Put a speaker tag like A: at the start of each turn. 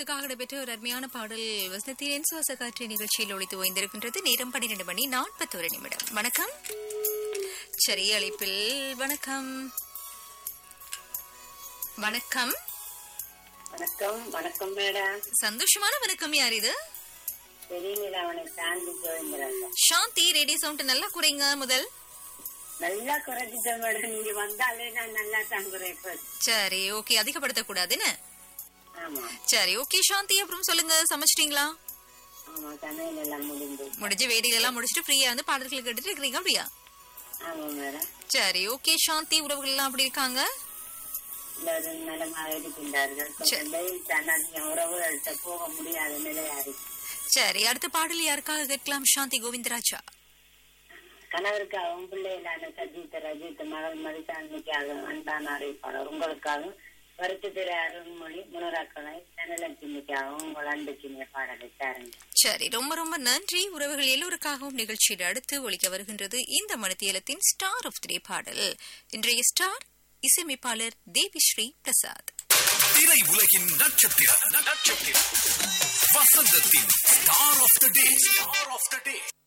A: உங்களுக்காக நடைபெற்ற ஒரு அருமையான பாடல் வசனத்தின் சுவாச காற்று நிகழ்ச்சியில் ஒழித்து ஓய்ந்திருக்கின்றது நேரம் பன்னிரண்டு மணி நாற்பத்தொரு நிமிடம் வணக்கம் சரி அழைப்பில் வணக்கம் வணக்கம்
B: வணக்கம் வணக்கம் மேடம்
A: சந்தோஷமான வணக்கம் யார் இது
B: தெரியுங்களா அவனுக்கு சாந்தி கோவிந்தராஜா
A: சாந்தி ரேடியோ சவுண்ட் நல்லா குறைங்க முதல்
B: நல்லா குறைச்சிட்டேன் மேடம் நீங்க வந்தாலே நான் நல்லா தான் குறைப்பேன்
A: சரி ஓகே அதிகப்படுத்த கூடாதுன்னு
B: ஆமா
A: சரி ஓகே சாந்தி அப்புறம் சொல்லுங்க சமைச்சிட்டீங்களா
B: ஆமா சமையல் எல்லாம் முடிந்து
A: முடிஞ்சு வேடிக்கைலாம் முடிச்சுட்டு ஃப்ரீயா வந்து பாடல்கள் கேட்டுட்டு இருக்கிறீங்க அப்படியா
B: ஆமா மேடம்
A: சரி ஓகே சாந்தி உறவுகள் எல்லாம் அப்படி இருக்காங்க
B: எல்லாரும் நலமாக இருக்கின்றார்கள் கொஞ்சம் வெயில் தான் அதிகம் உறவுகள்கிட்ட போக முடியாத நிலையா இருக்கு
A: சரி அடுத்த பாடல் யாருக்காக கேட்கலாம் சாந்தி கோவிந்தராஜா
B: கணவருக்காகவும் பிள்ளைகளான சஜித் ரஜித் மகள் மதிசாந்திக்காகவும் அன்பான அறிவிப்பாளர் உங்களுக்காகவும் வருத்தத்திர அருண்மொழி முனராக்கலை தனலட்சுமிக்காகவும் உங்கள் அன்புக்கினிய பாடலை தாருங்க
A: சரி ரொம்ப ரொம்ப நன்றி உறவுகள் எல்லோருக்காகவும் நிகழ்ச்சியில் அடுத்து ஒழிக்க வருகின்றது இந்த மணித்தியலத்தின் ஸ்டார் ஆஃப் த்ரீ பாடல் இன்றைய ஸ்டார் இசையமைப்பாளர் தேவிஸ்ரீ பிரசாத்
C: திரை உலகின் நட்சத்திரம் நட்சத்திரம் வசந்தத்தின் star of the day star of the day